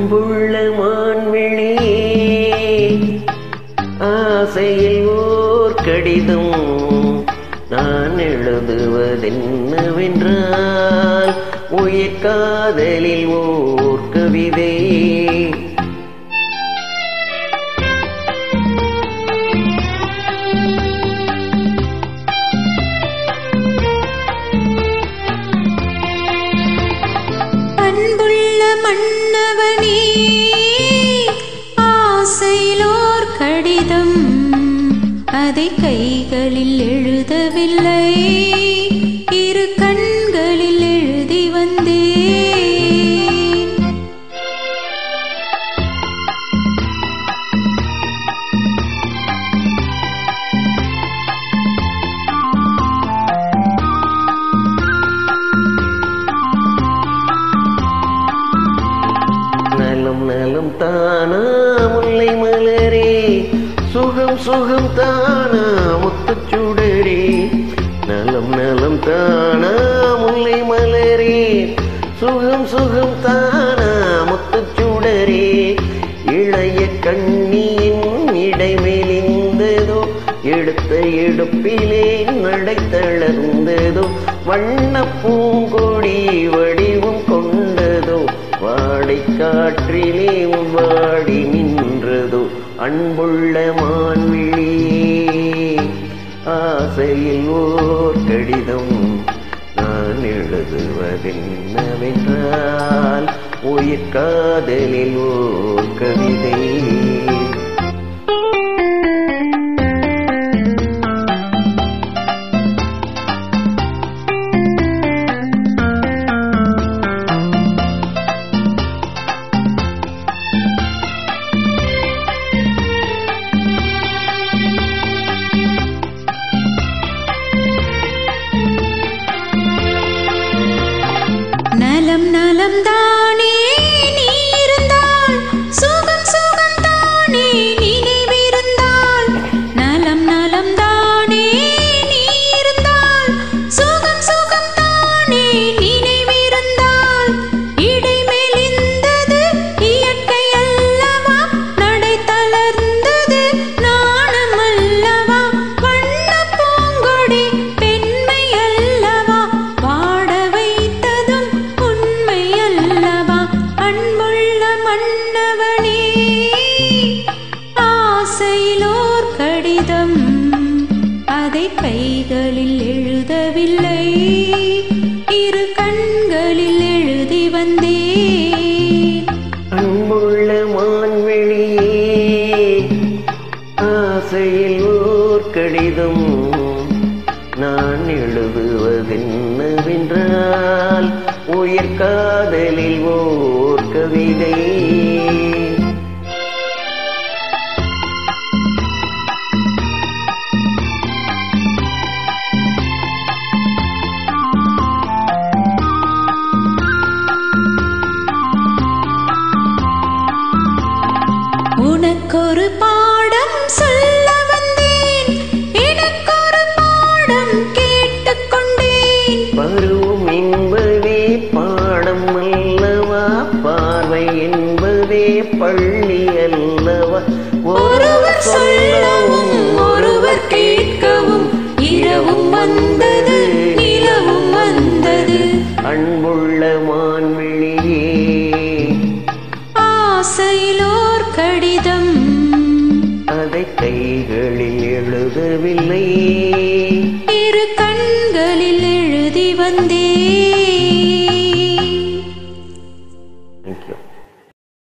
அன்புள்ள மான்விழியே ஆசையில் ஓர் கடிதம் நான் எழுதுவதென்னவென்றால் உயிர் காதலில் ஓர் கவிதை அன்புள்ள மன்னவனே ஆசையிலோர் கடிதம் அதை கைகளில் எழுதவில்லை இரு கண்களில் எழுதி வந்தேன் நலம் நலம் தானா முல்லை மலரே சுகம் சுகம் தானா முத்துச்சுடரே நலம் நலம் தானா முல்லை மலரே சுகம் சுகம் தானா முத்துச்சுடரே இளைய கண்ணியின் இடைமெலிந்ததோ எடுத்த எடுப்பிலே நடை தளர்ந்ததோ வண்ண பூங்கொடி வடிவம் கொண்டதோ வாடை காற்றிலே வாடி நின்றதோ அன்புள்ள மான்விழியே ஆசையில் ஓர் கடிதம் நான் எழுதுவதென்னவென்றால் உயிர் காதலில் ஓர் கவிதை நலம் நலம் தானே நீ இருந்தால் சுகம் சுகம் தானே நினைவிருந்தால் நலம் நலம் தானே நீ இருந்தால் சுகம் சுகம் தானே நினைவிருந்தால் இடைமெலிந்தது இயற்கை அல்லவா நடை தளர்ந்தது நாணம் அல்லவா வண்ண பூங்கொடி பெண்மை அல்லவா வாட வைத்ததும் உண்மை அல்லவா அன்புள்ள மன்னவனே ஆசையிலோர் கடிதம் அதை கைகளில் எழுதவில்லை இரு கண்களில் எழுதி வந்தேன் அன்புள்ள மான்வெளியே ஆசையில் ஓர் கடிதம் நான் எழுதுவதென்னவென்றால் உயிர் காதலில் ஓர் கவிதை உனக்கொரு பாடம் சொல்ல வந்தேன் எனக்கொரு பாடம் கேட்டுக்கொண்டேன் பருவம் என்பதே பாடம் அல்லவா பார்வை என்பதே பள்ளி அல்லவா ஒருவர் சொல்லவும் ஒருவர் கேட்கவும் இரவும் வந்தது நிலவும் வந்தது அன்புள்ள மான்விழியே ஆசையிலோ